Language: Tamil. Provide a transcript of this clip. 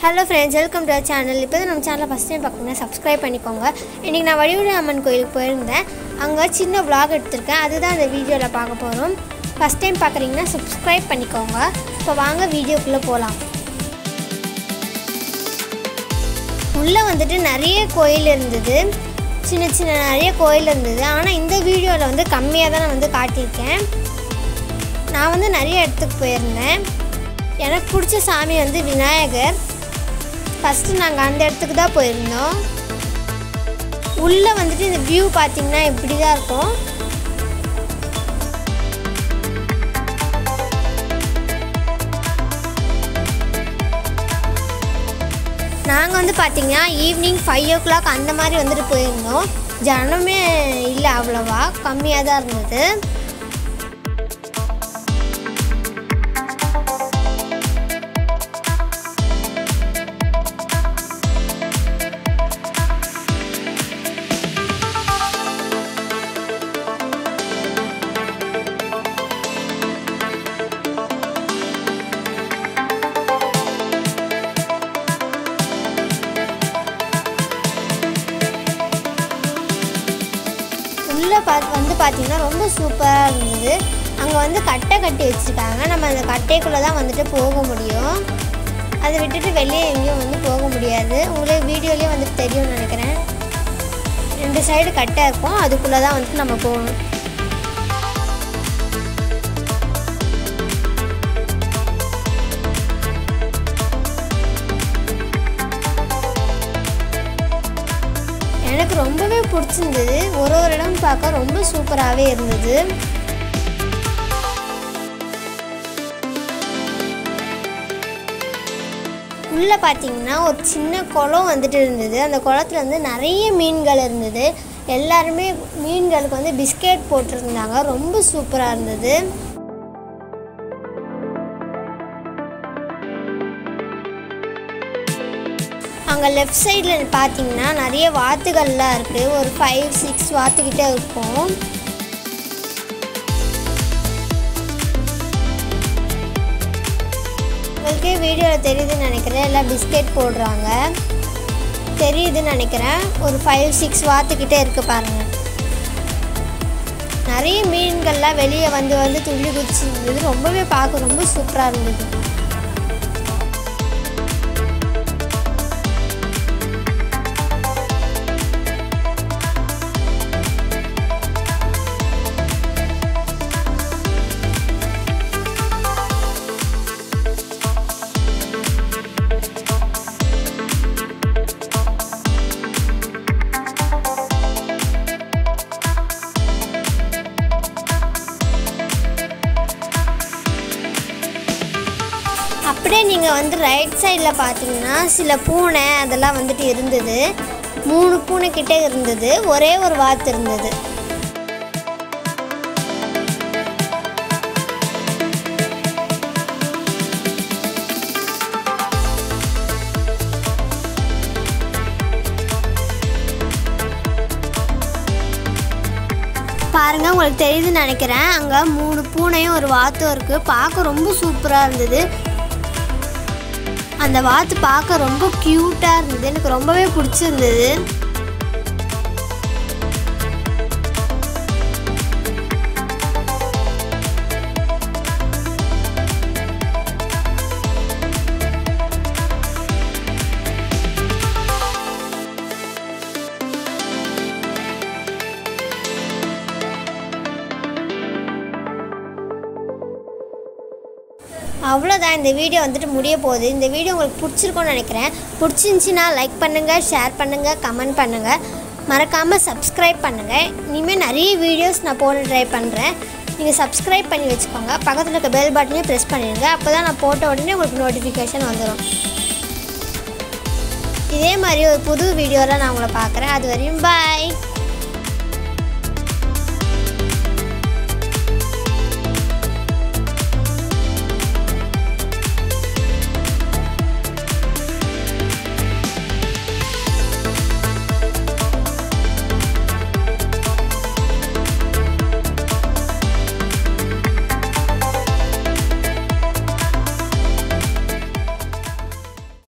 hello friends welcome to channel இப்போ தான் நம்ம சேனலை ஃபஸ்ட் டைம் பார்க்குறீங்கன்னா சப்ஸ்கிரைப் பண்ணிக்கோங்க இன்றைக்கி நான் வடிவுட அம்மன் கோயிலுக்கு போயிருந்தேன் அங்கே சின்ன vlog எடுத்திருக்கேன் அதுதான் அந்த வீடியோவில் பார்க்க போகிறோம் ஃபஸ்ட் டைம் பார்க்குறீங்கன்னா சப்ஸ்கிரைப் பண்ணிக்கோங்க இப்போ வாங்க வீடியோக்குள்ளே போகலாம் உள்ளே வந்துட்டு நிறைய கோயில் இருந்தது சின்ன சின்ன நிறைய கோயில் இருந்தது ஆனால் இந்த வீடியோவில் வந்து கம்மியாக தான் நான் வந்து காட்டியிருக்கேன் நான் வந்து நிறைய இடத்துக்கு போயிருந்தேன் எனக்கு பிடிச்ச சாமி வந்து விநாயகர் ஃபஸ்ட்டு நாங்கள் அந்த இடத்துக்கு தான் போயிருந்தோம் உள்ளே வந்துட்டு இந்த வியூ பார்த்தீங்கன்னா இப்படி தான் இருக்கும் நாங்கள் வந்து பார்த்தீங்கன்னா ஈவினிங் ஃபைவ் ஓ கிளாக் அந்த மாதிரி வந்துட்டு போயிருந்தோம் ஜனமே இல்லை அவ்வளோவா கம்மியாக தான் இருந்தது உள்ளே பார்த்து வந்து பார்த்தீங்கன்னா ரொம்ப சூப்பராக இருந்தது அங்கே வந்து கட்டை கட்டி வச்சுருக்காங்க நம்ம அந்த கட்டைக்குள்ளே தான் வந்துட்டு போக முடியும் அதை விட்டுட்டு வெளியே எங்கேயும் வந்து போக முடியாது உங்களுக்கு வீடியோலேயே வந்துட்டு தெரியும்னு நினைக்கிறேன் ரெண்டு சைடு கட்டை இருக்கும் அதுக்குள்ளே தான் வந்துட்டு நம்ம போகணும் எனக்கு ரொம்பவே பிடிச்சிருந்தது ஒரு ஒரு இடம் பார்க்க ரொம்ப சூப்பராகவே இருந்தது உள்ளே பார்த்தீங்கன்னா ஒரு சின்ன குளம் வந்துட்டு இருந்தது அந்த குளத்துல வந்து நிறைய மீன்கள் இருந்தது எல்லாருமே மீன்களுக்கு வந்து பிஸ்கெட் போட்டிருந்தாங்க ரொம்ப சூப்பராக இருந்தது அங்கே லெஃப்ட் சைடில் பார்த்தீங்கன்னா நிறைய வாத்துகள்லாம் இருக்குது ஒரு ஃபைவ் சிக்ஸ் வாத்துக்கிட்ட இருக்கும் உங்களுக்கே வீடியோவில் தெரியுதுன்னு நினைக்கிறேன் எல்லாம் பிஸ்கெட் போடுறாங்க தெரியுதுன்னு நினைக்கிறேன் ஒரு ஃபைவ் சிக்ஸ் வாத்துக்கிட்டே இருக்குது பாருங்கள் நிறைய மீன்கள்லாம் வெளியே வந்து வந்து துள்ளி குதிச்சு இருந்தது ரொம்பவே பார்க்க ரொம்ப சூப்பராக இருந்தது அப்படியே நீங்கள் வந்து ரைட் சைடில் பார்த்தீங்கன்னா சில பூனை அதெல்லாம் வந்துட்டு இருந்தது மூணு பூனை கிட்டே இருந்தது ஒரே ஒரு வாத்து இருந்தது பாருங்க உங்களுக்கு தெரியுதுன்னு நினைக்கிறேன் அங்கே மூணு பூனையும் ஒரு வாத்தும் இருக்குது பார்க்க ரொம்ப சூப்பராக இருந்தது அந்த வாத்து பார்க்க ரொம்ப க்யூட்டாக இருந்தது எனக்கு ரொம்பவே பிடிச்சிருந்தது அவ்வளோதான் இந்த வீடியோ வந்துட்டு முடிய போகுது இந்த வீடியோ உங்களுக்கு பிடிச்சிருக்கும்னு நினைக்கிறேன் பிடிச்சிருந்துச்சின்னா லைக் பண்ணுங்கள் ஷேர் பண்ணுங்கள் கமெண்ட் பண்ணுங்கள் மறக்காமல் சப்ஸ்கிரைப் பண்ணுங்கள் இனிமேல் நிறைய வீடியோஸ் நான் போட ட்ரை பண்ணுறேன் நீங்கள் சப்ஸ்கிரைப் பண்ணி வச்சுக்கோங்க பக்கத்தில் இருக்க பெல் பட்டனையும் ப்ரெஸ் பண்ணிடுங்க அப்போ தான் நான் போட்ட உடனே உங்களுக்கு நோட்டிஃபிகேஷன் வந்துடும் இதே மாதிரி ஒரு புது வீடியோவில் நான் உங்களை பார்க்குறேன் அது வரையும் பாய்